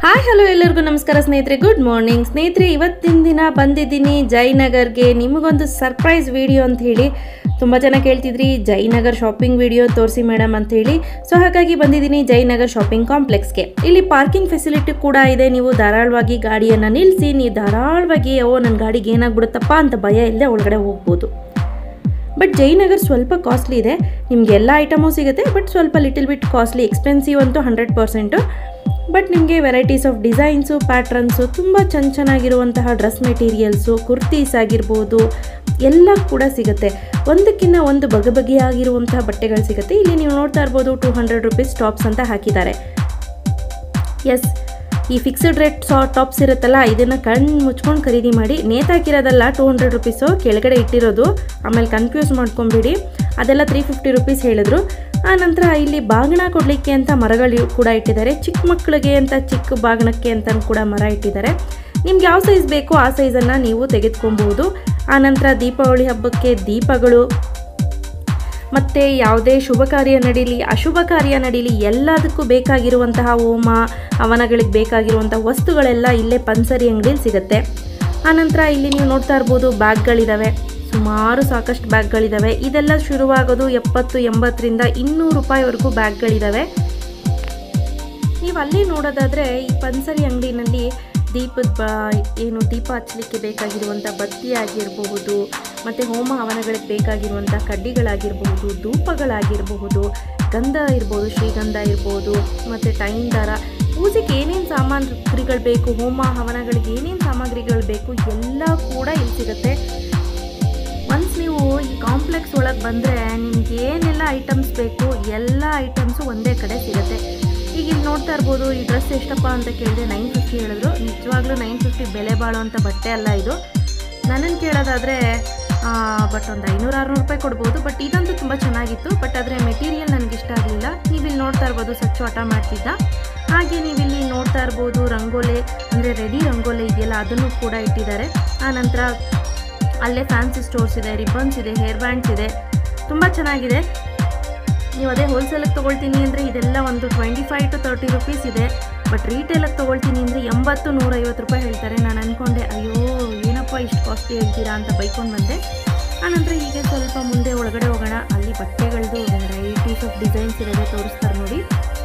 Hi hello ಎಲ್ಲರಿಗೂ ನಮಸ್ಕಾರ ಸ್ನೇಹಿತರೆ ಗುಡ್ ಮಾರ್ನಿಂಗ್ ಸ್ನೇಹಿತರೆ ಇವತ್ತಿನ ದಿನ ಬಂದಿದ್ದೀನಿ ಜಯನಗರ್ಗೆ ನಿಮಗೊಂದು ಸರ್ಪ್ರೈಸ್ ವಿಡಿಯೋ ಅಂತ ಹೇಳಿ ತುಂಬ ಜನ ಕೇಳ್ತಿದ್ರಿ ಜಯನಗರ್ ಶಾಪಿಂಗ್ ವಿಡಿಯೋ ತೋರಿಸಿ ಮೇಡಮ್ ಅಂತ ಹೇಳಿ ಸೊ ಹಾಗಾಗಿ ಬಂದಿದ್ದೀನಿ ಜಯನಗರ್ ಶಾಪಿಂಗ್ ಕಾಂಪ್ಲೆಕ್ಸ್ಗೆ ಇಲ್ಲಿ ಪಾರ್ಕಿಂಗ್ ಫೆಸಿಲಿಟಿ ಕೂಡ ಇದೆ ನೀವು ಧಾರಾಳವಾಗಿ ಗಾಡಿಯನ್ನು ನಿಲ್ಲಿಸಿ ನೀವು ಧಾರಾಳವಾಗಿ ಓ ನನ್ನ ಗಾಡಿಗೆ ಏನಾಗ್ಬಿಡುತ್ತಪ್ಪ ಅಂತ ಭಯ ಇಲ್ಲದೆ ಒಳಗಡೆ ಹೋಗ್ಬೋದು ಬಟ್ ಜಯನಗರ್ ಸ್ವಲ್ಪ ಕಾಸ್ಟ್ಲಿ ಇದೆ ನಿಮ್ಗೆ ಎಲ್ಲ ಐಟಮು ಸಿಗುತ್ತೆ ಬಟ್ ಸ್ವಲ್ಪ ಲಿಟಲ್ ಬಿಟ್ ಕಾಸ್ಟ್ಲಿ ಎಕ್ಸ್ಪೆನ್ಸಿವ್ ಅಂತೂ ಹಂಡ್ರೆಡ್ ಪರ್ಸೆಂಟು ಬಟ್ ನಿಮಗೆ ವೆರೈಟೀಸ್ ಆಫ್ ಡಿಸೈನ್ಸು ಪ್ಯಾಟ್ರನ್ಸು ತುಂಬ ಚೆನ್ನ ಚೆನ್ನಾಗಿರುವಂತಹ ಡ್ರೆಸ್ ಮೆಟೀರಿಯಲ್ಸು ಕುರ್ತೀಸ್ ಆಗಿರ್ಬೋದು ಎಲ್ಲ ಕೂಡ ಸಿಗುತ್ತೆ ಒಂದಕ್ಕಿಂತ ಒಂದು ಬಗೆ ಬಗೆಯಾಗಿರುವಂತಹ ಬಟ್ಟೆಗಳು ಸಿಗುತ್ತೆ ಇಲ್ಲಿ ನೀವು ನೋಡ್ತಾ ಇರ್ಬೋದು ಟೂ ಹಂಡ್ರೆಡ್ ರುಪೀಸ್ ಟಾಪ್ಸ್ ಅಂತ ಹಾಕಿದ್ದಾರೆ ಎಸ್ ಈ ಫಿಕ್ಸ್ಡ್ ರೇಟ್ ಸಾ ಟಾಪ್ಸ್ ಇರುತ್ತಲ್ಲ ಇದನ್ನು ಕಣ್ಣು ಮುಚ್ಕೊಂಡು ಖರೀದಿ ಮಾಡಿ ನೇತಾಕಿರೋದಲ್ಲ ಟೂ ಹಂಡ್ರೆಡ್ ರುಪೀಸು ಕೆಳಗಡೆ ಇಟ್ಟಿರೋದು ಆಮೇಲೆ ಕನ್ಫ್ಯೂಸ್ ಮಾಡ್ಕೊಂಬಿಡಿ ಅದೆಲ್ಲ ತ್ರೀ ಫಿಫ್ಟಿ ರುಪೀಸ್ ಹೇಳಿದ್ರು ಆ ನಂತರ ಇಲ್ಲಿ ಬಾಗಿಣ ಕೊಡಲಿಕ್ಕೆ ಅಂತ ಮರಗಳು ಕೂಡ ಇಟ್ಟಿದ್ದಾರೆ ಚಿಕ್ಕ ಮಕ್ಕಳಿಗೆ ಅಂತ ಚಿಕ್ಕ ಬಾಗಿಣಕ್ಕೆ ಅಂತ ಕೂಡ ಮರ ಇಟ್ಟಿದ್ದಾರೆ ನಿಮ್ಗೆ ಯಾವ ಸೈಜ್ ಬೇಕೋ ಆ ಸೈಜನ್ನು ನೀವು ತೆಗೆದುಕೊಬಹುದು ಆನಂತರ ದೀಪಾವಳಿ ಹಬ್ಬಕ್ಕೆ ದೀಪಗಳು ಮತ್ತು ಯಾವುದೇ ಶುಭ ಕಾರ್ಯ ನಡೀಲಿ ಅಶುಭ ಕಾರ್ಯ ನಡೀಲಿ ಎಲ್ಲದಕ್ಕೂ ಬೇಕಾಗಿರುವಂತಹ ಹೋಮ ಹವನಗಳಿಗೆ ಬೇಕಾಗಿರುವಂಥ ವಸ್ತುಗಳೆಲ್ಲ ಇಲ್ಲೇ ಪನ್ಸರಿ ಅಂಗಡಿಯಲ್ಲಿ ಸಿಗುತ್ತೆ ಆನಂತರ ಇಲ್ಲಿ ನೀವು ನೋಡ್ತಾ ಇರ್ಬೋದು ಬ್ಯಾಗ್ಗಳಿದ್ದಾವೆ ಸುಮಾರು ಸಾಕಷ್ಟು ಬ್ಯಾಗ್ಗಳಿದ್ದಾವೆ ಇದೆಲ್ಲ ಶುರುವಾಗೋದು ಎಪ್ಪತ್ತು ಎಂಬತ್ತರಿಂದ ಇನ್ನೂರು ರೂಪಾಯಿವರೆಗೂ ಬ್ಯಾಗ್ಗಳಿದ್ದಾವೆ ನೀವು ಅಲ್ಲಿ ನೋಡೋದಾದರೆ ಈ ಪನ್ಸರಿ ಅಂಗಡಿನಲ್ಲಿ ದೀಪದ ಬ ಏನು ದೀಪ ಹಚ್ಚಲಿಕ್ಕೆ ಬೇಕಾಗಿರುವಂಥ ಬತ್ತಿ ಆಗಿರಬಹುದು ಮತ್ತು ಹೋಮ ಹವನಗಳಿಗೆ ಬೇಕಾಗಿರುವಂಥ ಕಡ್ಡಿಗಳಾಗಿರಬಹುದು ಧೂಪಗಳಾಗಿರಬಹುದು ಗಂಧ ಇರ್ಬೋದು ಶ್ರೀಗಂಧ ಇರ್ಬೋದು ಮತ್ತು ಟೈಮ್ ದಾರ ಪೂಜೆಗೆ ಏನೇನು ಸಾಮಗ್ರಿಗಳು ಬೇಕು ಹೋಮ ಹವನಗಳಿಗೆ ಏನೇನು ಸಾಮಗ್ರಿಗಳು ಬೇಕು ಎಲ್ಲ ಕೂಡ ಇಲ್ಲಿ ಸಿಗುತ್ತೆ ಒನ್ಸ್ ನೀವು ಈ ಕಾಂಪ್ಲೆಕ್ಸ್ ಒಳಗೆ ಬಂದರೆ ನಿಮ್ಗೆ ಏನೆಲ್ಲ ಐಟಮ್ಸ್ ಬೇಕು ಎಲ್ಲ ಐಟಮ್ಸು ಒಂದೇ ಕಡೆ ಸಿಗುತ್ತೆ ಈಗ ಇಲ್ಲಿ ನೋಡ್ತಾ ಇರ್ಬೋದು ಈ ಡ್ರೆಸ್ ಎಷ್ಟಪ್ಪ ಅಂತ ಕೇಳಿದೆ ನೈನ್ ಫಿಫ್ಟಿ ಹೇಳಿದ್ರು ನಿಜವಾಗ್ಲೂ ನೈನ್ ಫಿಫ್ಟಿ ಬೆಲೆ ಬಾಳುವಂಥ ಬಟ್ಟೆ ಅಲ್ಲ ಇದು ನನ್ನನ್ನು ಕೇಳೋದಾದರೆ ಬಟ್ ಒಂದು ಐನೂರು ಆರುನೂರು ರೂಪಾಯಿ ಕೊಡ್ಬೋದು ಬಟ್ ಇದಂತೂ ತುಂಬ ಚೆನ್ನಾಗಿತ್ತು ಬಟ್ ಆದರೆ ಮೆಟೀರಿಯಲ್ ನನಗೆ ಇಷ್ಟ ಆಗಲಿಲ್ಲ ನೀವು ಇಲ್ಲಿ ನೋಡ್ತಾ ಇರ್ಬೋದು ಸ್ವಚ್ಛ ಆಟ ಮಾಡ್ತಿದ್ದ ಹಾಗೆ ನೀವು ಇಲ್ಲಿ ನೋಡ್ತಾ ಇರ್ಬೋದು ರಂಗೋಲೆ ಅಂದರೆ ರೆಡಿ ರಂಗೋಲೆ ಇದೆಯಲ್ಲ ಅದನ್ನು ಕೂಡ ಇಟ್ಟಿದ್ದಾರೆ ಆನಂತರ ಅಲ್ಲೇ ಫ್ಯಾನ್ಸಿ ಸ್ಟೋರ್ಸ್ ಇದೆ ರಿಬ್ಬನ್ಸ್ ಇದೆ ಹೇರ್ ಬ್ಯಾಂಡ್ಸ್ ಇದೆ ತುಂಬ ಚೆನ್ನಾಗಿದೆ ನೀವು ಅದೇ ಹೋಲ್ಸೇಲಿಗೆ ತೊಗೊಳ್ತೀನಿ ಅಂದರೆ ಇದೆಲ್ಲ ಒಂದು twenty five to thirty rupees ಇದೆ ಬಟ್ ರೀಟೇಲಾಗಿ ತೊಗೊಳ್ತೀನಿ ಅಂದರೆ ಎಂಬತ್ತು ನೂರೈವತ್ತು ರೂಪಾಯಿ ಹೇಳ್ತಾರೆ ನಾನು ಅಂದ್ಕೊಂಡೆ ಅಯ್ಯೋ ಏನಪ್ಪ ಇಷ್ಟು ಕಾಸ್ಟ್ಲಿ ಹೇಳ್ತೀರಾ ಅಂತ ಬೈಕೊಂಡು ಬಂದೆ ಆನಂತರ ಹೀಗೆ ಸ್ವಲ್ಪ ಮುಂದೆ ಒಳಗಡೆ ಹೋಗೋಣ ಅಲ್ಲಿ ಬಟ್ಟೆಗಳದ್ದು ವೆರೈಟೀಸ್ ಆಫ್ ಡಿಸೈನ್ಸ್ ಇರೋದೇ ತೋರಿಸ್ತಾರೆ ನೋಡಿ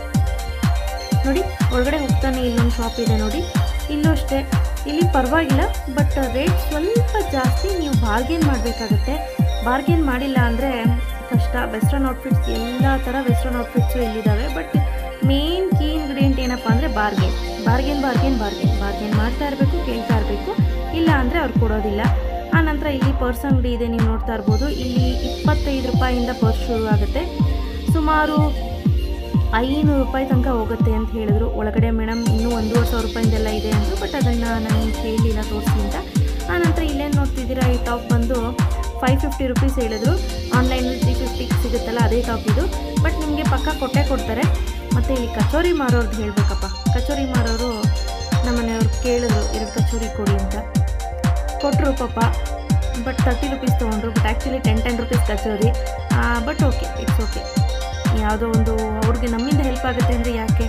ನೋಡಿ ಒಳಗಡೆ ಹೋಗ್ತಾನೆ ಇಲ್ಲೊಂದು ಶಾಪ್ ಇದೆ ನೋಡಿ ಇಲ್ಲೂ ಅಷ್ಟೇ ಇಲ್ಲಿ ಪರವಾಗಿಲ್ಲ ಬಟ್ ರೇಟ್ ಸ್ವಲ್ಪ ಜಾಸ್ತಿ ನೀವು ಬಾರ್ಗೇನ್ ಮಾಡಬೇಕಾಗತ್ತೆ ಬಾರ್ಗೇನ್ ಮಾಡಿಲ್ಲ ಅಂದರೆ ಕಷ್ಟ ವೆಸ್ಟರ್ನ್ ಔಟ್ಫಿಟ್ಸ್ ಎಲ್ಲ ಥರ ವೆಸ್ಟರ್ನ್ ಔಟ್ಫಿಟ್ಸು ಇಲ್ಲಿದ್ದಾವೆ ಬಟ್ ಮೇನ್ ಕೀ ಇಂಗ್ರೀಡಿಯೆಂಟ್ ಏನಪ್ಪ ಅಂದರೆ bargain bargain bargain bargain bargain ಮಾಡ್ತಾ ಇರಬೇಕು ಕೇಳ್ತಾ ಇರಬೇಕು ಇಲ್ಲ ಅಂದರೆ ಅವ್ರು ಕೊಡೋದಿಲ್ಲ ಆನಂತರ ಇಲ್ಲಿ ಪರ್ಸ್ ಅಂಗಡಿ ಇದೆ ನೀವು ನೋಡ್ತಾ ಇರ್ಬೋದು ಇಲ್ಲಿ ಇಪ್ಪತ್ತೈದು ರೂಪಾಯಿಂದ ಪರ್ಸ್ ಶುರು ಆಗುತ್ತೆ ಸುಮಾರು ಐನೂರು ರೂಪಾಯಿ ತನಕ ಹೋಗುತ್ತೆ ಅಂತ ಹೇಳಿದ್ರು ಒಳಗಡೆ ಮೇಡಮ್ ಇನ್ನೂ ಒಂದೂವರೆ ಸಾವಿರ ರೂಪಾಯಿಂದೆಲ್ಲ ಇದೆ ಅಂದರು ಬಟ್ ಅದನ್ನು ನಾನು ಕೇಳಲಿಲ್ಲ ತೋರಿಸಿ ಅಂತ ಆನಂತರ ಇಲ್ಲೇನು ನೋಡ್ತಿದ್ದೀರಾ ಈ ಟಾಪ್ ಬಂದು ಫೈವ್ ಫಿಫ್ಟಿ ರುಪೀಸ್ ಹೇಳಿದ್ರು ಆನ್ಲೈನಲ್ಲಿ ತ್ರೀ ಫಿಫ್ಟಿಗೆ ಸಿಗುತ್ತಲ್ಲ ಅದೇ ಟಾಪ್ ಇದು ಬಟ್ ನಿಮಗೆ ಪಕ್ಕ ಕೊಟ್ಟೆ ಕೊಡ್ತಾರೆ ಮತ್ತು ಇಲ್ಲಿ ಕಚೋರಿ ಮಾರೋರ್ದು ಹೇಳಬೇಕಪ್ಪ ಕಚೋರಿ ಮಾರೋರು ನಮ್ಮನೆಯವ್ರು ಕೇಳಿದ್ರು ಎರಡು ಕಚೋರಿ ಕೊಡಿ ಅಂತ ಕೊಟ್ಟರು ಪಾಪ ಬಟ್ ತರ್ಟಿ ರುಪೀಸ್ ತೊಗೊಂಡ್ರು but actually ten ten rupees kachori but okay it's okay ಯಾವುದೋ ಒಂದು ಅವ್ರಿಗೆ ನಮ್ಮಿಂದ ಹೆಲ್ಪ್ ಆಗುತ್ತೆ ಅಂದರೆ ಯಾಕೆ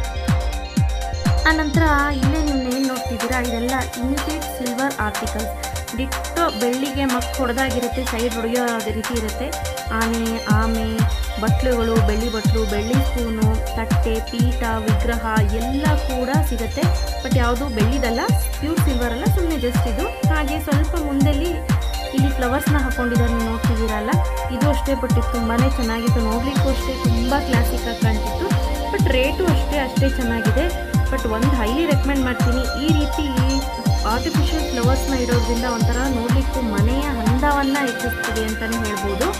ಆನಂತರ ಇಲ್ಲೇ ನೀವು ಏನು ನೋಡ್ತಿದ್ದೀರಾ ಇದೆಲ್ಲ ಇಮಿಟೇಟ್ ಸಿಲ್ವರ್ ಆರ್ಟಿಕಲ್ಸ್ ಡಿಟ್ಟೋ ಬೆಳ್ಳಿಗೆ ಮಕ್ ಹೊಡೆದಾಗಿರುತ್ತೆ ಸೈಡ್ ಹೊಡೆಯೋ ರೀತಿ ಇರುತ್ತೆ ಆನೆ ಆಮೆ ಬಟ್ಲುಗಳು ಬೆಳ್ಳಿ ಬಟ್ಲು ಬೆಳ್ಳಿ ಸ್ಪೂನು ತಟ್ಟೆ ಪೀಠ ವಿಗ್ರಹ ಎಲ್ಲ ಕೂಡ ಸಿಗುತ್ತೆ ಬಟ್ ಯಾವುದು ಬೆಳ್ಳಿದಲ್ಲ ಪ್ಯೂರ್ ಸಿಲ್ವರ್ ಅಲ್ಲ ಸುಮ್ಮನೆ ಜಸ್ಟ್ ಇದು ಹಾಗೆ ಸ್ವಲ್ಪ ಮುಂದೆಲ್ಲಿ ಇಲ್ಲಿ ಫ್ಲವರ್ಸ್ನ ಹಾಕೊಂಡಿದ್ದಾರೆ ನೀವು ನೋಡ್ತಿದ್ದೀರಲ್ಲ ಇದು ಅಷ್ಟೇ ಬಟ್ ಇದು ತುಂಬಾ ಚೆನ್ನಾಗಿತ್ತು ನೋಡಲಿಕ್ಕೂ ಅಷ್ಟೇ ತುಂಬ ಕ್ಲಾಸಿಕಾಗಿ ಕಾಣ್ತಿತ್ತು ಬಟ್ ರೇಟು ಅಷ್ಟೇ ಅಷ್ಟೇ ಚೆನ್ನಾಗಿದೆ ಬಟ್ ಒಂದು ಹೈಲಿ ರೆಕಮೆಂಡ್ ಮಾಡ್ತೀನಿ ಈ ರೀತಿ ಆರ್ಟಿಫಿಷಿಯಲ್ ಫ್ಲವರ್ಸ್ನ ಇಡೋದ್ರಿಂದ ಒಂಥರ ನೋಡಲಿಕ್ಕೂ ಮನೆಯ ಅಂದವನ್ನು ಹೆಚ್ಚಿಸ್ತದೆ ಅಂತಲೇ ಹೇಳ್ಬೋದು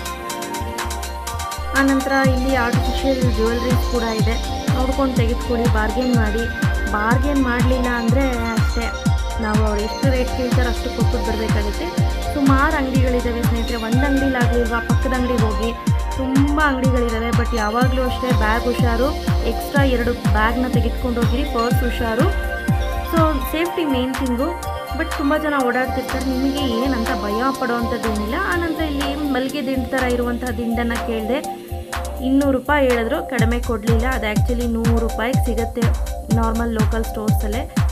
ಆನಂತರ ಇಲ್ಲಿ ಆರ್ಟಿಫಿಷಿಯಲ್ ಜ್ಯುವೆಲ್ರೀಸ್ ಕೂಡ ಇದೆ ನೋಡ್ಕೊಂಡು ತೆಗೆದುಕೊಳ್ಳಿ ಬಾರ್ಗೇನ್ ಮಾಡಿ ಬಾರ್ಗೇನ್ ಮಾಡಲಿಲ್ಲ ಅಂದರೆ ಅಷ್ಟೇ ನಾವು ಅವ್ರು ಎಷ್ಟು ರೇಟ್ ಕೇಳ್ತಾರೋ ಅಷ್ಟು ಕೊಟ್ಟು ಬರಬೇಕಾಗುತ್ತೆ ಸುಮಾರು ಅಂಗಡಿಗಳಿದ್ದಾವೆ ಸ್ನೇಹಿತರೆ ಒಂದು ಅಂಗಡಿಲಾಗಲಿಲ್ವಾ ಪಕ್ಕದ ಅಂಗಡಿಗೆ ಹೋಗಿ ತುಂಬ ಅಂಗಡಿಗಳಿದ್ದಾವೆ ಬಟ್ ಯಾವಾಗಲೂ ಅಷ್ಟೇ ಬ್ಯಾಗ್ ಹುಷಾರು ಎಕ್ಸ್ಟ್ರಾ ಎರಡು ಬ್ಯಾಗ್ನ ತೆಗೆದುಕೊಂಡು ಹೋಗಿರಿ ಪರ್ಸ್ ಹುಷಾರು so safety main thing but ತುಂಬ ಜನ ಓಡಾಡ್ತಿರ್ತಾರೆ ನಿಮಗೆ ಏನಂತ ಭಯ ಪಡೋವಂಥದ್ದು ಏನಿಲ್ಲ ಆನಂತರ ಇಲ್ಲಿ ಮಲ್ಲಿಗೆ ದಿಂಡು ಥರ ಇರುವಂತಹ ದಿಂಡನ್ನು ಕೇಳಿದೆ ಇನ್ನೂರು ರೂಪಾಯಿ ಹೇಳಿದ್ರು ಕಡಿಮೆ ಕೊಡಲಿಲ್ಲ ಅದು ಆ್ಯಕ್ಚುಲಿ ನೂರು ರೂಪಾಯಿಗೆ ಸಿಗುತ್ತೆ ನಾರ್ಮಲ್ ಲೋಕಲ್ ಸ್ಟೋರ್ಸಲ್ಲೇ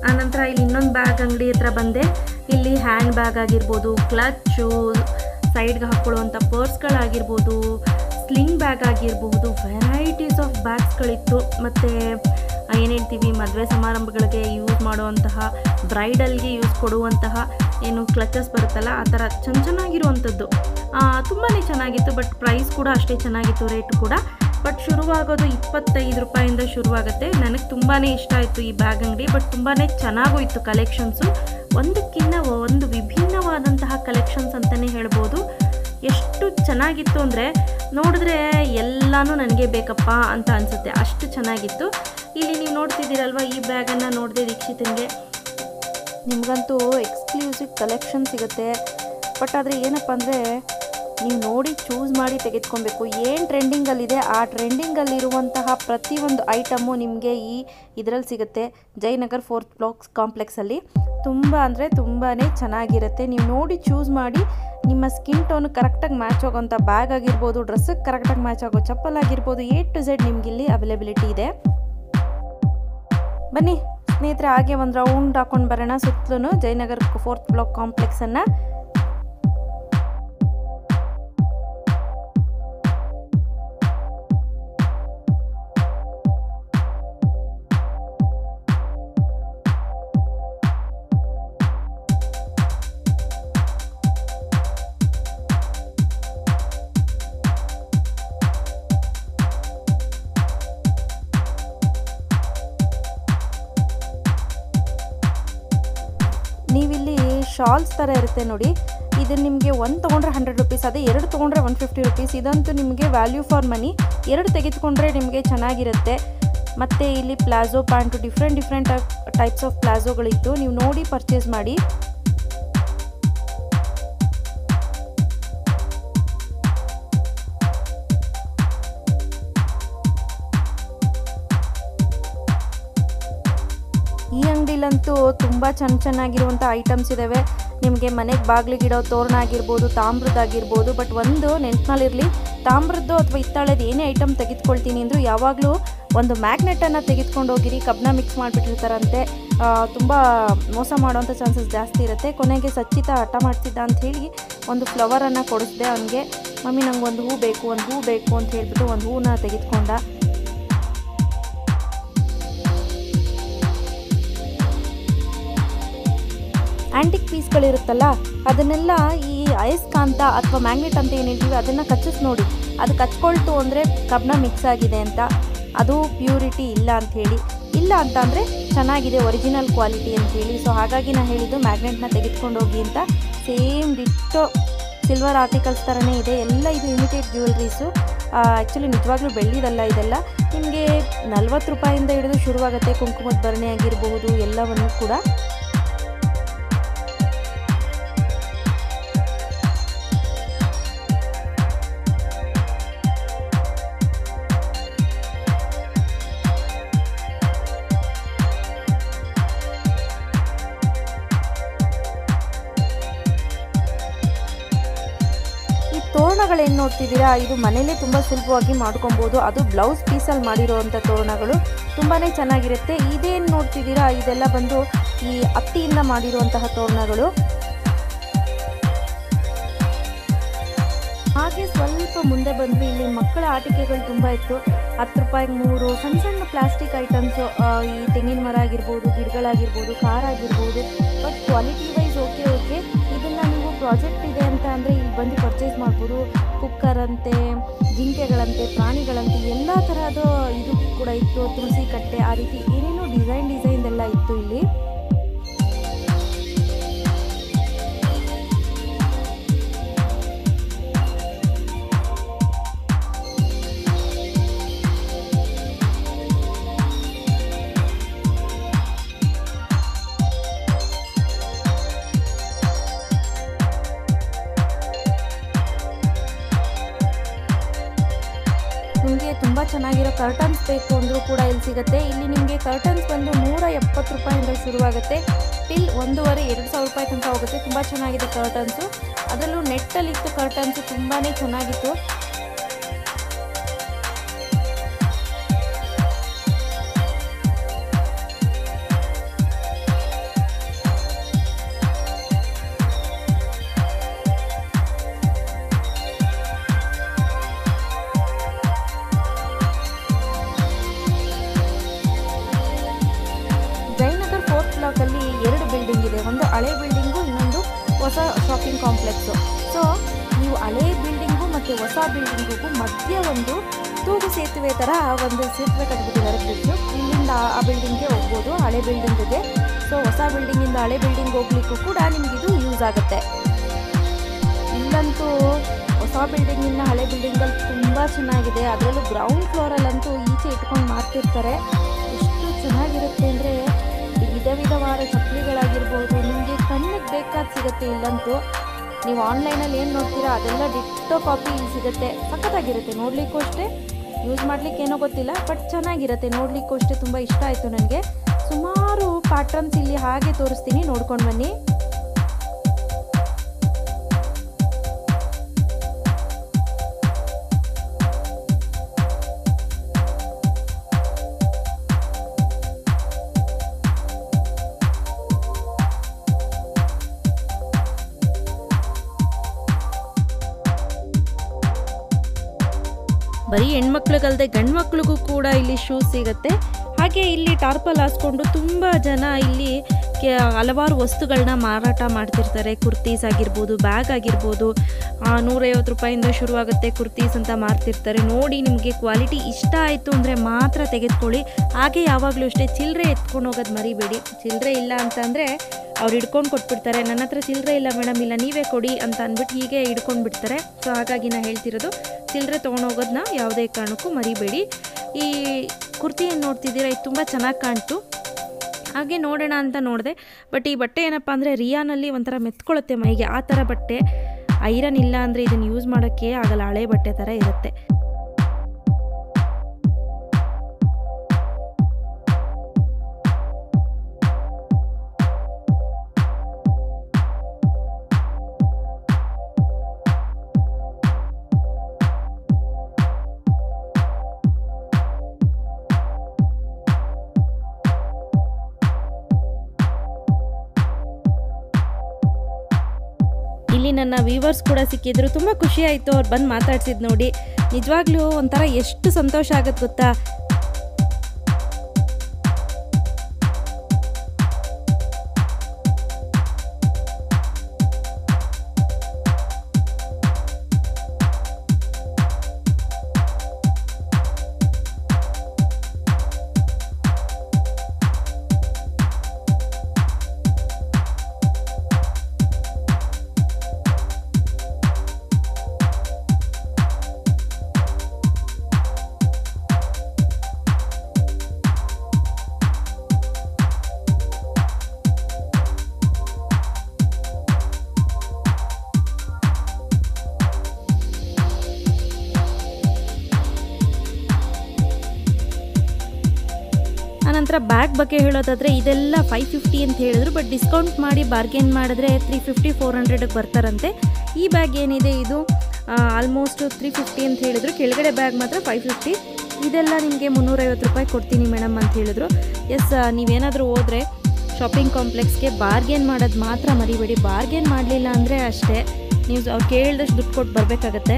ಆನಂತರ ಇಲ್ಲಿ ಇನ್ನೊಂದು ಬ್ಯಾಗ್ ಅಂಗಡಿ ಹತ್ರ ಬಂದೆ ಇಲ್ಲಿ ಹ್ಯಾಂಡ್ ಬ್ಯಾಗ್ ಆಗಿರ್ಬೋದು ಕ್ಲಚ್ಚು ಸೈಡ್ಗೆ ಹಾಕ್ಕೊಳ್ಳುವಂಥ ಪರ್ಸ್ಗಳಾಗಿರ್ಬೋದು ಸ್ಲಿಂಗ್ ಬ್ಯಾಗ್ ಆಗಿರಬಹುದು ವೆರೈಟೀಸ್ ಆಫ್ ಬ್ಯಾಗ್ಸ್ಗಳಿತ್ತು ಮತ್ತು ಏನು ಹೇಳ್ತೀವಿ ಮದುವೆ ಸಮಾರಂಭಗಳಿಗೆ ಯೂಸ್ ಮಾಡುವಂತಹ ಬ್ರೈಡಲ್ಗೆ ಯೂಸ್ ಕೊಡುವಂತಹ ಏನು ಕ್ಲಚಸ್ ಬರುತ್ತಲ್ಲ ಆ ಥರ ಚೆನ್ನ ಚೆನ್ನಾಗಿರುವಂಥದ್ದು ತುಂಬಾ ಚೆನ್ನಾಗಿತ್ತು ಬಟ್ ಪ್ರೈಸ್ ಕೂಡ ಅಷ್ಟೇ ಚೆನ್ನಾಗಿತ್ತು ರೇಟ್ ಕೂಡ ಬಟ್ ಶುರುವಾಗೋದು ಇಪ್ಪತ್ತೈದು ರೂಪಾಯಿಂದ ಶುರುವಾಗುತ್ತೆ ನನಗೆ ತುಂಬಾ ಇಷ್ಟ ಆಯಿತು ಈ ಬ್ಯಾಗ್ ಅಂಗಡಿ ಬಟ್ ತುಂಬಾ ಚೆನ್ನಾಗೂ ಇತ್ತು ಕಲೆಕ್ಷನ್ಸು ಒಂದಕ್ಕಿಂತ ಒಂದು ವಿಭಿನ್ನವಾದಂತಹ ಕಲೆಕ್ಷನ್ಸ್ ಅಂತಲೇ ಹೇಳ್ಬೋದು ಎಷ್ಟು ಚೆನ್ನಾಗಿತ್ತು ಅಂದರೆ ನೋಡಿದ್ರೆ ಎಲ್ಲನೂ ನನಗೆ ಬೇಕಪ್ಪ ಅಂತ ಅನಿಸುತ್ತೆ ಅಷ್ಟು ಚೆನ್ನಾಗಿತ್ತು ಇಲ್ಲಿ ನೀವು ನೋಡ್ತಿದ್ದೀರಲ್ವ ಈ ಬ್ಯಾಗನ್ನು ನೋಡಿದೆ ದೀಕ್ಷಿತನಿಗೆ ನಿಮಗಂತೂ ಎಕ್ಸ್ಕ್ಲೂಸಿವ್ ಕಲೆಕ್ಷನ್ ಸಿಗುತ್ತೆ ಬಟ್ ಆದರೆ ಏನಪ್ಪ ಅಂದರೆ ನೀವು ನೋಡಿ ಚೂಸ್ ಮಾಡಿ ತೆಗೆದುಕೊಬೇಕು ಏನು ಟ್ರೆಂಡಿಂಗಲ್ಲಿದೆ ಆ ಟ್ರೆಂಡಿಂಗಲ್ಲಿರುವಂತಹ ಪ್ರತಿಯೊಂದು ಐಟಮು ನಿಮಗೆ ಈ ಇದರಲ್ಲಿ ಸಿಗುತ್ತೆ ಜಯನಗರ್ ಫೋರ್ತ್ ಬ್ಲಾಕ್ಸ್ ಕಾಂಪ್ಲೆಕ್ಸಲ್ಲಿ ತುಂಬ ಅಂದರೆ ತುಂಬಾ ಚೆನ್ನಾಗಿರುತ್ತೆ ನೀವು ನೋಡಿ ಚೂಸ್ ಮಾಡಿ ನಿಮ್ಮ ಸ್ಕಿನ್ ಟೋನ್ ಕರೆಕ್ಟಾಗಿ ಮ್ಯಾಚ್ ಆಗೋಂಥ ಬ್ಯಾಗ್ ಆಗಿರ್ಬೋದು ಡ್ರೆಸ್ಸಿಗೆ ಕರೆಕ್ಟಾಗಿ ಮ್ಯಾಚ್ ಆಗೋ ಚಪ್ಪಲ್ ಆಗಿರ್ಬೋದು ಎ ಟು ಝೆಡ್ ನಿಮಗಿಲ್ಲಿ ಅವೈಲೇಬಿಲಿಟಿ ಇದೆ ಬನ್ನಿ ಸ್ನೇಹಿತರೆ ಹಾಗೆ ಒಂದು ರೌಂಡ್ ಹಾಕೊಂಡು ಬರೋಣ ಸುತ್ತಲೂ ಜಯನಗರ್ ಫೋರ್ತ್ ಬ್ಲಾಕ್ ಕಾಂಪ್ಲೆಕ್ಸನ್ನು ನೀವಿಲ್ಲಿ ಶಾಲ್ಸ್ ಥರ ಇರುತ್ತೆ ನೋಡಿ ಇದು ನಿಮಗೆ ಒಂದು ತೊಗೊಂಡ್ರೆ ಹಂಡ್ರೆಡ್ ರುಪೀಸ್ ಅದೇ ಎರಡು ತೊಗೊಂಡ್ರೆ ಒನ್ ಫಿಫ್ಟಿ ರುಪೀಸ್ ಇದಂತೂ ನಿಮಗೆ ವ್ಯಾಲ್ಯೂ ಫಾರ್ ಮನಿ ಎರಡು ತೆಗೆದುಕೊಂಡ್ರೆ ನಿಮಗೆ ಚೆನ್ನಾಗಿರುತ್ತೆ ಮತ್ತು ಇಲ್ಲಿ palazzo pant different different types of ಪ್ಲಾಜೋಗಳಿತ್ತು ನೀವು ನೋಡಿ ಪರ್ಚೇಸ್ ಮಾಡಿ ಈ ಅಂಗಡಿಲಂತೂ ತುಂಬ ಚೆನ್ನ ಚೆನ್ನಾಗಿರುವಂಥ ಐಟಮ್ಸ್ ಇದ್ದಾವೆ ನಿಮಗೆ ಮನೆಗೆ ಬಾಗಿಲಿಗಿಡೋ ತೋರಣ ಆಗಿರ್ಬೋದು ತಾಮ್ರದ್ದಾಗಿರ್ಬೋದು ಬಟ್ ಒಂದು ನೆನ್ಪಿನಲ್ಲಿರಲಿ ತಾಮ್ರದ್ದು ಅಥವಾ ಹಿತ್ತಾಳೆದು ಏನೇ ಐಟಮ್ ತೆಗೆದುಕೊಳ್ತೀನಿ ಅಂದರೂ ಯಾವಾಗಲೂ ಒಂದು ಮ್ಯಾಗ್ನೆಟನ್ನು ತೆಗೆದುಕೊಂಡು ಹೋಗಿರಿ ಕಬ್ಬನ ಮಿಕ್ಸ್ ಮಾಡಿಬಿಟ್ಟಿರ್ತಾರಂತೆ ತುಂಬ ಮೋಸ ಮಾಡೋವಂಥ ಚಾನ್ಸಸ್ ಜಾಸ್ತಿ ಇರುತ್ತೆ ಕೊನೆಗೆ ಸಚ್ಚಿತ ಹಠ ಮಾಡ್ತಿದ್ದ ಅಂತ ಹೇಳಿ ಒಂದು ಫ್ಲವರನ್ನು ಕೊಡಿಸ್ದೆ ಅವನಿಗೆ ಮಮ್ಮಿ ನಂಗೆ ಒಂದು ಹೂ ಬೇಕು ಒಂದು ಹೂ ಬೇಕು ಅಂತ ಹೇಳ್ಬಿಟ್ಟು ಒಂದು ಹೂನ ತೆಗೆದುಕೊಂಡ ಆ್ಯಂಟಿಕ್ ಪೀಸ್ಗಳಿರುತ್ತಲ್ಲ ಅದನ್ನೆಲ್ಲ ಈ ಅಯಸ್ಕಾಂತ ಅಥವಾ ಮ್ಯಾಗ್ನೆಟ್ ಅಂತ ಏನು ಹೇಳ್ತೀವಿ ಅದನ್ನು ಕಚ್ಚಿಸ್ ನೋಡಿ ಅದು ಕಚ್ಕೊಳ್ತು ಅಂದರೆ ಕಬ್ಬನ ಮಿಕ್ಸ್ ಆಗಿದೆ ಅಂತ ಅದು ಪ್ಯೂರಿಟಿ ಇಲ್ಲ ಅಂಥೇಳಿ ಇಲ್ಲ ಅಂತ ಅಂದರೆ ಚೆನ್ನಾಗಿದೆ ಒರಿಜಿನಲ್ ಕ್ವಾಲಿಟಿ ಅಂಥೇಳಿ ಸೊ ಹಾಗಾಗಿ ನಾನು ಹೇಳಿದ್ದು ಮ್ಯಾಗ್ನೆಟ್ನ ತೆಗೆದುಕೊಂಡು ಹೋಗಿ ಅಂತ ಸೇಮ್ ಡಿಟ್ಟೋ ಸಿಲ್ವರ್ ಆರ್ಟಿಕಲ್ಸ್ ಥರನೇ ಇದೆ ಎಲ್ಲ ಇದು ಇಮಿಟೇಟ್ ಜ್ಯುವೆಲ್ರೀಸು ಆ್ಯಕ್ಚುಲಿ ನಿಜವಾಗ್ಲೂ ಬೆಳ್ಳಿದಲ್ಲ ಇದೆಲ್ಲ ನಿಮಗೆ ನಲ್ವತ್ತು ರೂಪಾಯಿಂದ ಹಿಡಿದು ಶುರುವಾಗುತ್ತೆ ಕುಂಕುಮದ ಭರಣಿ ಆಗಿರಬಹುದು ಎಲ್ಲವನ್ನು ಕೂಡ ಈ ತೋರಣಗಳೇನು ನೋಡ್ತಿದ್ದೀರಾ ಇದು ಮನೇಲೇ ತುಂಬ ಸುಲಭವಾಗಿ ಮಾಡ್ಕೊಬೋದು ಅದು ಬ್ಲೌಸ್ ಪೀಸಲ್ಲಿ ಮಾಡಿರೋವಂಥ ತೋರಣಗಳು ತುಂಬಾ ಚೆನ್ನಾಗಿರುತ್ತೆ ಇದೇನು ನೋಡ್ತಿದ್ದೀರಾ ಇದೆಲ್ಲ ಬಂದು ಈ ಹತ್ತಿಯಿಂದ ಮಾಡಿರುವಂತಹ ತೋರಣಗಳು ಹಾಗೆ ಸ್ವಲ್ಪ ಮುಂದೆ ಬಂದ್ವಿ ಇಲ್ಲಿ ಮಕ್ಕಳ ಆಟಿಕೆಗಳು ತುಂಬ ಇತ್ತು ಹತ್ತು ರೂಪಾಯಿಗೆ ಮೂರು ಸಣ್ಣ ಸಣ್ಣ ಪ್ಲಾಸ್ಟಿಕ್ ಐಟಮ್ಸು ಈ ತೆಂಗಿನ ಮರ ಆಗಿರ್ಬೋದು ಗಿಡಗಳಾಗಿರ್ಬೋದು ಕಾರ್ ಆಗಿರ್ಬೋದು but quality wise okay okay ಇದನ್ನು ನೀವು ಪ್ರಾಜೆಕ್ಟ್ ಇದೆ ಅಂತ ಅಂದರೆ ಇಲ್ಲಿ ಬಂದು ಪರ್ಚೇಸ್ ಮಾಡ್ಬೋದು ಕುಕ್ಕರ್ ಅಂತೆ ಜಿಂಕೆಗಳಂತೆ ಪ್ರಾಣಿಗಳಂತೆ ಎಲ್ಲ ತರಹದ ಇದು ಕೂಡ ಇತ್ತು ತುಳಸಿ ಕಟ್ಟೆ ಆ ರೀತಿ ಏನೇನೋ ಡಿಸೈನ್ ಡಿಸೈನ್ ಎಲ್ಲ ಇತ್ತು ಇಲ್ಲಿ ನಿಮಗೆ ತುಂಬ ಚೆನ್ನಾಗಿರೋ ಕರ್ಟನ್ಸ್ ಬೇಕು ಅಂದರೂ ಕೂಡ ಇಲ್ಲಿ ಸಿಗುತ್ತೆ ಇಲ್ಲಿ ನಿಮಗೆ ಕರ್ಟನ್ಸ್ ಬಂದು ನೂರ ಎಪ್ಪತ್ತು ರೂಪಾಯಿಂದ ಶುರುವಾಗುತ್ತೆ ಟಿಲ್ ಒಂದೂವರೆ ಎರಡು ಸಾವಿರ ರೂಪಾಯಿ ತನಕ ಹೋಗುತ್ತೆ ತುಂಬ ಚೆನ್ನಾಗಿದೆ ಕರ್ಟನ್ಸು ಅದರಲ್ಲೂ ನೆಟ್ಟಲ್ಲಿತ್ತು ಕರ್ಟನ್ಸು ತುಂಬಾ ಚೆನ್ನಾಗಿತ್ತು ಹಳೆ ಬಿಲ್ಡಿಂಗು ಇನ್ನೊಂದು ಹೊಸ ಶಾಪಿಂಗ್ ಕಾಂಪ್ಲೆಕ್ಸು ಸೊ ನೀವು ಹಳೆ ಬಿಲ್ಡಿಂಗು ಮತ್ತು ಹೊಸ ಬಿಲ್ಡಿಂಗಿಗೂ ಮಧ್ಯೆ ಒಂದು ತೂಗು ಸೇತುವೆ ಥರ ಒಂದು ಸೇತುವೆ ಕಟ್ಬಿಟ್ಟಿದ್ದಾರೆ ಬ್ರಿಡ್ಜು ಇಲ್ಲಿಂದ ಆ ಬಿಲ್ಡಿಂಗ್ಗೆ ಹೋಗ್ಬೋದು ಹಳೆ ಬಿಲ್ಡಿಂಗಿಗೆ ಸೊ ಹೊಸ ಬಿಲ್ಡಿಂಗಿಂದ ಹಳೆ ಬಿಲ್ಡಿಂಗ್ ಹೋಗ್ಲಿಕ್ಕೂ ಕೂಡ ನಿಮಗಿದು ಯೂಸ್ ಆಗುತ್ತೆ ಇಲ್ಲಂತೂ ಹೊಸ ಬಿಲ್ಡಿಂಗಿನ ಹಳೆ ಬಿಲ್ಡಿಂಗಲ್ಲಿ ತುಂಬ ಚೆನ್ನಾಗಿದೆ ಅದರಲ್ಲೂ ಗ್ರೌಂಡ್ ಫ್ಲೋರಲ್ಲಂತೂ ಈಚೆ ಇಟ್ಕೊಂಡು ಮಾರ್ತಿರ್ತಾರೆ ಎಷ್ಟು ಚೆನ್ನಾಗಿರುತ್ತೆ ಅಂದರೆ ವಿಧ ವಿಧವಾದ ಚಪ್ಪಲಿಗಳಾಗಿರ್ಬೋದು ನಿಮಗೆ ಕಣ್ಣಿಗೆ ಬೇಕಾದ ಸಿಗುತ್ತೆ ಇಲ್ಲಂತೂ ನೀವು ಆನ್ಲೈನಲ್ಲಿ ಏನು ನೋಡ್ತೀರಾ ಅದೆಲ್ಲ ಡಿಟ್ಟೋ ಕಾಪಿ ಇಲ್ಲಿ ಸಿಗುತ್ತೆ ಸಖತ್ತಾಗಿರುತ್ತೆ ನೋಡಲಿಕ್ಕೂ ಅಷ್ಟೇ ಯೂಸ್ ಮಾಡ್ಲಿಕ್ಕೆ ಏನೋ ಗೊತ್ತಿಲ್ಲ ಬಟ್ ಚೆನ್ನಾಗಿರುತ್ತೆ ನೋಡಲಿಕ್ಕೂ ಅಷ್ಟೇ ತುಂಬ ಇಷ್ಟ ಆಯಿತು ನನಗೆ ಸುಮಾರು ಪ್ಯಾಟ್ರನ್ಸ್ ಇಲ್ಲಿ ಹಾಗೆ ತೋರಿಸ್ತೀನಿ ನೋಡ್ಕೊಂಡು ಬನ್ನಿ ಬರೀ ಹೆಣ್ಮಕ್ಳಿಗಲ್ಲದೆ ಗಂಡು ಮಕ್ಳಿಗೂ ಕೂಡ ಇಲ್ಲಿ ಶೂಸ್ ಸಿಗುತ್ತೆ ಹಾಗೆ ಇಲ್ಲಿ ಟಾರ್ಪಲ್ ಹಾಸ್ಕೊಂಡು ತುಂಬ ಜನ ಇಲ್ಲಿ ಕೆ ಹಲವಾರು ವಸ್ತುಗಳನ್ನ ಮಾರಾಟ ಮಾಡ್ತಿರ್ತಾರೆ ಕುರ್ತೀಸ್ ಆಗಿರ್ಬೋದು ಬ್ಯಾಗ್ ಆಗಿರ್ಬೋದು ಆ, ನೂರೈವತ್ತು ರೂಪಾಯಿಂದ ಶುರುವಾಗುತ್ತೆ ಕುರ್ತೀಸ್ ಅಂತ ಮಾರ್ತಿರ್ತಾರೆ ನೋಡಿ ನಿಮಗೆ ಕ್ವಾಲಿಟಿ ಇಷ್ಟ ಆಯಿತು ಅಂದರೆ ಮಾತ್ರ ತೆಗೆದುಕೊಳ್ಳಿ ಹಾಗೆ ಯಾವಾಗಲೂ ಅಷ್ಟೇ ಚಿಲ್ಲರೆ ಎತ್ಕೊಂಡು ಹೋಗೋದು ಮರಿಬೇಡಿ ಚಿಲ್ಲರೆ ಇಲ್ಲ ಅಂತಂದರೆ ಅವ್ರು ಹಿಡ್ಕೊಂಡು ಕೊಟ್ಬಿಡ್ತಾರೆ ನನ್ನ ಹತ್ರ ಚಿಲ್ಲರೆ ಇಲ್ಲ ಮೇಡಮ್ ಇಲ್ಲ ನೀವೇ ಕೊಡಿ ಅಂತ ಅಂದ್ಬಿಟ್ಟು ಹೀಗೆ ಹಿಡ್ಕೊಂಡು ಬಿಡ್ತಾರೆ ಸೊ ಹಾಗಾಗಿ ನಾನು ಹೇಳ್ತಿರೋದು ಚಿಲ್ಲರೆ ತೊಗೊಂಡೋಗೋದನ್ನ ಯಾವುದೇ ಕಾರಣಕ್ಕೂ ಮರಿಬೇಡಿ ಈ ಕುರ್ತಿಯನ್ನು ನೋಡ್ತಿದ್ದೀರಾ ಇದು ತುಂಬ ಚೆನ್ನಾಗಿ ಕಾಣ್ತು ಹಾಗೆ ನೋಡೋಣ ಅಂತ ನೋಡಿದೆ ಬಟ್ ಈ ಬಟ್ಟೆ ಏನಪ್ಪ ಅಂದರೆ ರಿಯಾನಲ್ಲಿ ಒಂಥರ ಮೆತ್ಕೊಳ್ಳುತ್ತೆ ಮೈಗೆ ಆ ಥರ ಬಟ್ಟೆ ಐರನ್ ಇಲ್ಲ ಅಂದರೆ ಇದನ್ನು ಯೂಸ್ ಮಾಡೋಕ್ಕೆ ಆಗಲ್ಲ ಹಳೆ ಬಟ್ಟೆ ಥರ ಇರುತ್ತೆ ಇಲ್ಲಿ ನನ್ನ ವ್ಯೂವರ್ಸ್ ಕೂಡ ಸಿಕ್ಕಿದ್ರು ತುಂಬ ಖುಷಿ ಆಯಿತು ಅವ್ರು ಬಂದು ಮಾತಾಡ್ಸಿದ್ದು ನೋಡಿ ನಿಜವಾಗ್ಲೂ ಒಂಥರ ಎಷ್ಟು ಸಂತೋಷ ಆಗುತ್ತೆ ಗೊತ್ತಾ ಆನಂತರ ಬ್ಯಾಗ್ ಬಗ್ಗೆ ಹೇಳೋದಾದರೆ ಇದೆಲ್ಲ ಫೈವ್ ಫಿಫ್ಟಿ ಅಂತ ಹೇಳಿದ್ರು ಬಟ್ ಡಿಸ್ಕೌಂಟ್ ಮಾಡಿ ಬಾರ್ಗೇನ್ ಮಾಡಿದ್ರೆ ತ್ರೀ ಫಿಫ್ಟಿ ಫೋರ್ ಹಂಡ್ರೆಡಿಗೆ ಬರ್ತಾರಂತೆ ಈ ಬ್ಯಾಗ್ ಏನಿದೆ ಇದು ಆಲ್ಮೋಸ್ಟ್ ತ್ರೀ ಫಿಫ್ಟಿ ಅಂತ ಹೇಳಿದ್ರು ಕೆಳಗಡೆ ಬ್ಯಾಗ್ ಮಾತ್ರ ಫೈವ್ ಫಿಫ್ಟಿ ಇದೆಲ್ಲ ನಿಮಗೆ ಮುನ್ನೂರೈವತ್ತು ರೂಪಾಯಿ ಕೊಡ್ತೀನಿ ಮೇಡಮ್ ಅಂತ ಹೇಳಿದ್ರು ಎಸ್ ನೀವೇನಾದರೂ ಹೋದರೆ ಶಾಪಿಂಗ್ ಕಾಂಪ್ಲೆಕ್ಸ್ಗೆ ಬಾರ್ಗೇನ್ ಮಾಡೋದು ಮಾತ್ರ ಮರಿಬೇಡಿ ಬಾರ್ಗೇನ್ ಮಾಡಲಿಲ್ಲ ಅಂದರೆ ಅಷ್ಟೇ ನೀವು ಅವ್ರು ಕೇಳಿದಷ್ಟು ದುಡ್ಡು ಕೊಟ್ಟು ಬರಬೇಕಾಗತ್ತೆ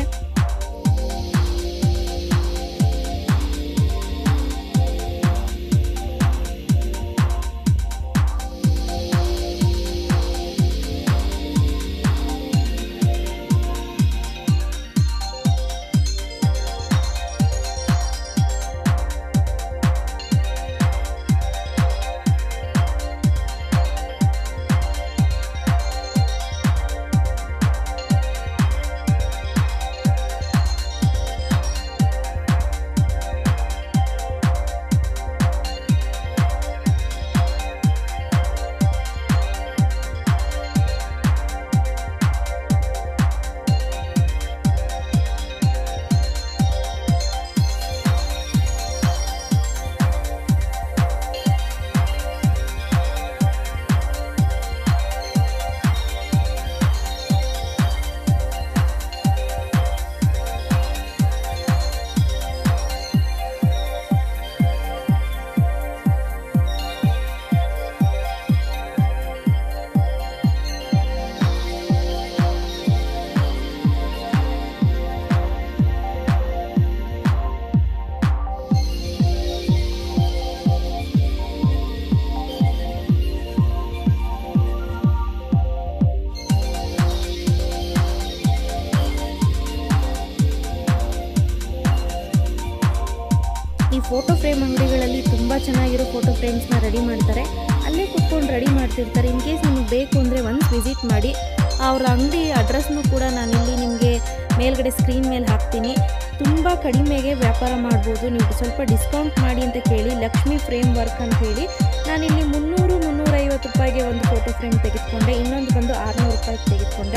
ಚೆನ್ನಾಗಿರೋ ಫೋಟೋ ಫ್ರೇಮ್ಸ್ನ ರೆಡಿ ಮಾಡ್ತಾರೆ ಅಲ್ಲೇ ಕುತ್ಕೊಂಡು ರೆಡಿ ಮಾಡ್ತಿರ್ತಾರೆ ಇನ್ ಕೇಸ್ ನಿಮಗೆ ಬೇಕು ಅಂದರೆ ಒಂದು ವಿಸಿಟ್ ಮಾಡಿ ಅವ್ರ ಅಂಗಡಿ ಅಡ್ರೆಸ್ನು ಕೂಡ ನಾನಿಲ್ಲಿ ನಿಮಗೆ ಮೇಲ್ಗಡೆ ಸ್ಕ್ರೀನ್ ಮೇಲೆ ಹಾಕ್ತೀನಿ ತುಂಬ ಕಡಿಮೆಗೆ ವ್ಯಾಪಾರ ಮಾಡ್ಬೋದು ನೀವು ಸ್ವಲ್ಪ ಡಿಸ್ಕೌಂಟ್ ಮಾಡಿ ಅಂತ ಕೇಳಿ ಲಕ್ಷ್ಮಿ ಫ್ರೇಮ್ ವರ್ಕ್ ಅಂತ ಹೇಳಿ ನಾನಿಲ್ಲಿ ಮುನ್ನೂರು ಮುನ್ನೂರೈವತ್ತು ರೂಪಾಯಿಗೆ ಒಂದು ಫೋಟೋ ಫ್ರೇಮ್ ತೆಗೆದುಕೊಂಡೆ ಇನ್ನೊಂದು ಬಂದು ಆರುನೂರು ರೂಪಾಯಿಗೆ ತೆಗೆದುಕೊಂಡೆ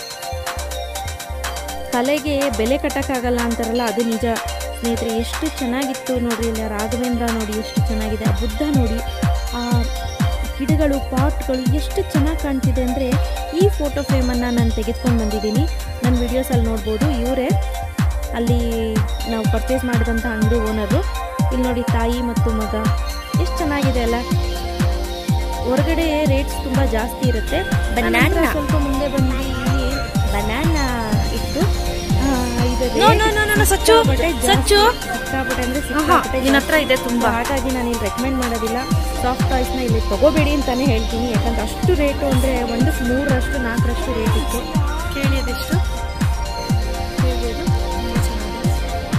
ಕಲೆಗೆ ಬೆಲೆ ಕಟ್ಟೋಕ್ಕಾಗಲ್ಲ ಅಂತಾರಲ್ಲ ಅದು ನಿಜ ಸ್ನೇಹಿತರೆ ಎಷ್ಟು ಚೆನ್ನಾಗಿತ್ತು ನೋಡ್ರಿ ಇಲ್ಲ ರಾಘವೇಂದ್ರ ನೋಡಿ ಎಷ್ಟು ಚೆನ್ನಾಗಿದೆ ಆ ಬುದ್ಧ ನೋಡಿ ಆ ಗಿಡಗಳು ಪಾಟ್ಗಳು ಎಷ್ಟು ಚೆನ್ನಾಗಿ ಕಾಣ್ತಿದೆ ಅಂದರೆ ಈ ಫೋಟೋ ಫ್ರೇಮನ್ನು ನಾನು ತೆಗೆದುಕೊಂಡು ಬಂದಿದ್ದೀನಿ ನನ್ನ ವೀಡಿಯೋಸಲ್ಲಿ ನೋಡ್ಬೋದು ಇವರೇ ಅಲ್ಲಿ ನಾವು ಪರ್ಚೇಸ್ ಮಾಡಿದಂಥ ಅಂಗಡಿ ಓನರು ಇಲ್ಲಿ ನೋಡಿ ತಾಯಿ ಮತ್ತು ಮಗ ಎಷ್ಟು ಚೆನ್ನಾಗಿದೆ ಅಲ್ಲ ಹೊರಗಡೆ ರೇಟ್ಸ್ ತುಂಬ ಜಾಸ್ತಿ ಇರುತ್ತೆ Banana. ಅನಂತರ ಸ್ವಲ್ಪ ಮುಂದೆ ಬಂದು ಇಲ್ಲಿ ಬನಾನಾ ಇತ್ತು ಆ, ಇದು No, rate no, no, no, no, ಸಚ್ಚು, ಸಿಕ್ಕಾಪಟ್ಟೆ ಜಾಸ್ತಿ. ಸಚ್ಚು. ಸಿಕ್ಕಾಪಟ್ಟೆ ಅಂದ್ರೆ ಆಹಾ, ಸಿಕ್ಕಾಪಟ್ಟೆ ನಿನ್ನ ಹತ್ರ ಇದೆ ಜಾಸ್ತಿ. ತುಂಬಾ. ಹಾಗಾಗಿ ನಾನು ಇಲ್ಲಿ ರೆಕಮೆಂಡ್ ಮಾಡೋದಿಲ್ಲ ಸಾಫ್ಟ್ ಟಾಯ್ಸ್ನ ಇಲ್ಲಿ ತಗೋಬೇಡಿ ಅಂತಾನೆ ಹೇಳ್ತೀನಿ ಯಾಕಂದ್ರೆ ಅಷ್ಟು ರೇಟು ಅಂದರೆ ಒಂದಕ್ಕೆ ಮೂರರಷ್ಟು ನಾಲ್ಕರಷ್ಟು ರೇಟ್ ಇತ್ತು ಕೇಳಿ ಅದೆಷ್ಟು ಹೇಳ್ಬೋದು ತುಂಬ ಚೆನ್ನಾಗಿದೆ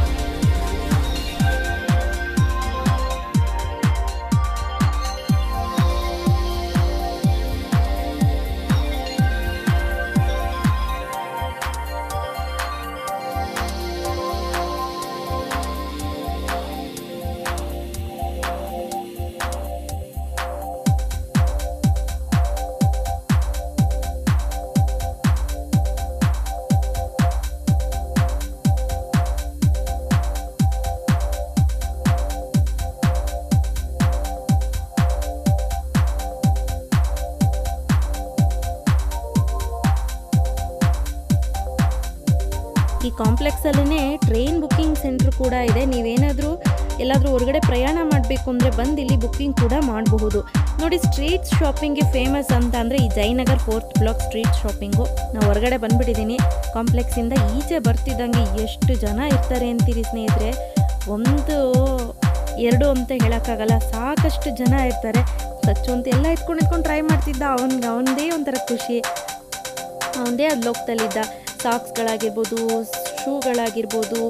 ಈ ಕಾಂಪ್ಲೆಕ್ಸಲ್ಲೇ ಟ್ರೈನ್ ಬುಕ್ಕಿಂಗ್ ಸೆಂಟ್ರ್ ಕೂಡ ಇದೆ ನೀವೇನಾದರೂ ಎಲ್ಲಾದರೂ ಹೊರಗಡೆ ಪ್ರಯಾಣ ಮಾಡಬೇಕು ಅಂದರೆ ಬಂದು ಇಲ್ಲಿ ಬುಕ್ಕಿಂಗ್ ಕೂಡ ಮಾಡಬಹುದು ನೋಡಿ ಸ್ಟ್ರೀಟ್ ಶಾಪಿಂಗ್ಗೆ ಫೇಮಸ್ ಅಂತ ಅಂದರೆ ಈ Jayanagar fourth block street shopping ನಾವು ಹೊರಗಡೆ ಬಂದುಬಿಟ್ಟಿದ್ದೀನಿ ಕಾಂಪ್ಲೆಕ್ಸಿಂದ ಈಚೆ ಬರ್ತಿದ್ದಂಗೆ ಎಷ್ಟು ಜನ ಇರ್ತಾರೆ ಅಂತೀರಿ ಸ್ನೇಹಿತರೆ ಒಂದು ಎರಡು ಅಂತ ಹೇಳೋಕ್ಕಾಗಲ್ಲ ಸಾಕಷ್ಟು ಜನ ಇರ್ತಾರೆ ಸಚ್ಚು ಅಂತ ಎಲ್ಲ ಎತ್ಕೊಂಡು ಎತ್ಕೊಂಡು ಟ್ರೈ ಮಾಡ್ತಿದ್ದ ಅವನಿಗೆ ಅವನದೇ ಒಂಥರ ಖುಷಿ ಅವನದೇ ಅದು ಲೋಕದಲ್ಲಿದ್ದ ಸಾಕ್ಸ್ಗಳಾಗಿರ್ಬೋದು ಶೂಗಳಾಗಿರ್ಬೋದು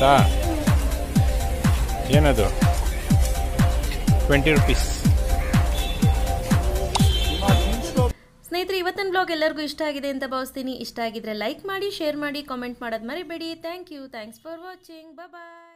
ಗೊತ್ತಾ ಏನದು ಟ್ವೆಂಟಿ ರುಪೀಸ್ ಸ್ನೇಹಿತರೆ ಇವತ್ತಿನ ಬ್ಲಾಗ್ ಎಲ್ಲರಿಗೂ ಇಷ್ಟ ಆಗಿದೆ ಅಂತ ಭಾವಿಸ್ತೀನಿ ಇಷ್ಟ ಆಗಿದ್ರೆ ಲೈಕ್ ಮಾಡಿ ಶೇರ್ ಮಾಡಿ ಕಾಮೆಂಟ್ ಮಾಡೋದು ಮರಿಬೇಡಿ thank you thanks for watching bye